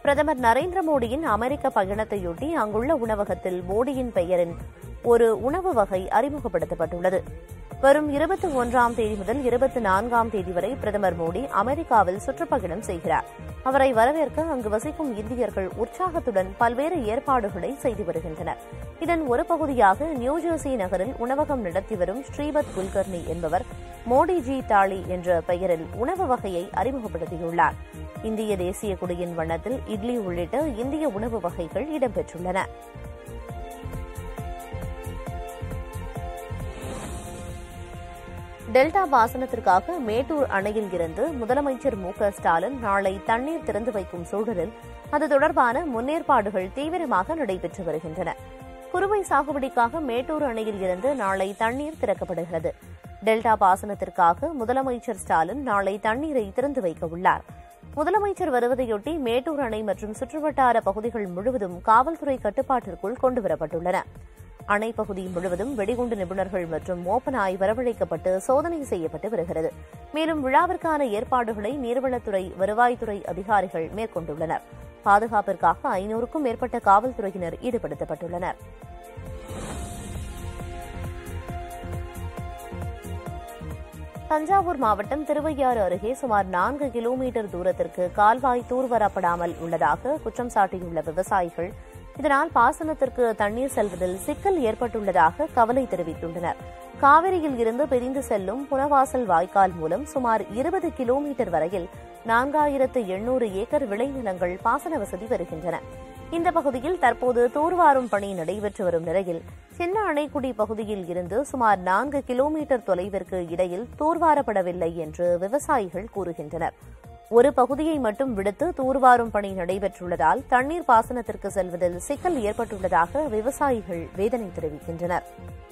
பிரதமர் நரேந்திர மோடியின் அமெரிக்க பயணத்தையொட்டி அங்குள்ள உணவகத்தில் மோடியின் பெயரின் ஒரு உணவு வகை அறிமுகப்படுத்தப்பட்டுள்ளது வரும் இருபத்தி ஒன்றாம் தேதி முதல் இருபத்தி நான்காம் தேதி வரை பிரதமர் மோடி அமெரிக்காவில் சுற்றுப்பயணம் செய்கிறார் அவரை வரவேற்க அங்கு வசிக்கும் இந்தியர்கள் உற்சாகத்துடன் பல்வேறு ஏற்பாடுகளை செய்து வருகின்றனர் இதன் ஒரு பகுதியாக நியூஜெர்சி நகரில் உணவகம் நடத்தி வரும் ஸ்ரீபத் குல்கர்னி என்பவர் மோடிஜி தாளி என்ற பெயரில் உணவு வகையை அறிமுகப்படுத்தியுள்ளார் இந்திய தேசிய கொடியின் வண்ணத்தில் இட்லி உள்ளிட்ட இந்திய உணவு வகைகள் இடம்பெற்றுள்ளன டெல்டா பாசனத்திற்காக மேட்டூர் அணையில் இருந்து முதலமைச்சர் மு க ஸ்டாலின் நாளை தண்ணீர் திறந்து வைக்கும் சூழலில் அது தொடர்பான முன்னேற்பாடுகள் தீவிரமாக நடைபெற்று வருகின்றன குறுவை சாகுபடிக்காக மேட்டூர் அணையில் இருந்து நாளை தண்ணீர் திறக்கப்படுகிறது டெல்டா பாசனத்திற்காக முதலமைச்சர் ஸ்டாலின் நாளை தண்ணீரை திறந்து வைக்க உள்ளார் முதலமைச்சர் வருவதையொட்டி மேட்டூர் அணை மற்றும் சுற்றுவட்டார பகுதிகள் முழுவதும் காவல்துறை கட்டுப்பாட்டிற்குள் கொண்டுவரப்பட்டுள்ளன அணை பகுதி முழுவதும் வெடிகுண்டு நிபுணர்கள் மற்றும் மோப்பனாய் வரவழைக்கப்பட்டு சோதனை செய்யப்பட்டு வருகிறது மேலும் விழாவிற்கான ஏற்பாடுகளை நீர்வளத்துறை வருவாய்த்துறை அதிகாரிகள் மேற்கொண்டுள்ளனர் பாதுகாப்பிற்காக ஐநூறுக்கும் மேற்பட்ட காவல்துறையினர் ஈடுபடுத்தப்பட்டுள்ளனர் தஞ்சாவூர் மாவட்டம் திருவையாறு அருகே சுமார் நான்கு கிலோமீட்டர் தூரத்திற்கு கால்வாய் தூர்வரப்படாமல் உள்ளதாக குற்றம் சாட்டியுள்ள விவசாயிகள் இதனால் பாசனத்திற்கு தண்ணீர் செல்வதில் சிக்கல் ஏற்பட்டுள்ளதாக கவலை தெரிவித்துள்ளனர் காவிரியில் இருந்து பிரிந்து செல்லும் புனவாசல் வாய்க்கால் மூலம் சுமார் இருபது கிலோமீட்டர் வரையில் நான்காயிரத்து எண்ணூறு ஏக்கர் விளைநிலங்கள் பாசன வசதி வருகின்றன இந்த பகுதியில் தற்போது தூர்வாரும் பணி நடைபெற்று வரும் நிலையில் சின்ன அணைக்குடி பகுதியில் இருந்து சுமார் நான்கு கிலோமீட்டர் தொலைவிற்கு இடையில் தூர்வாரப்படவில்லை என்று விவசாயிகள் கூறுகின்றனர் ஒரு பகுதியை மட்டும் விடுத்து தூர்வாரும் பணி நடைபெற்றுள்ளதால் தண்ணீர் பாசனத்திற்கு செல்வதில் சிக்கல் ஏற்பட்டுள்ளதாக விவசாயிகள் வேதனை தெரிவிக்கின்றனர்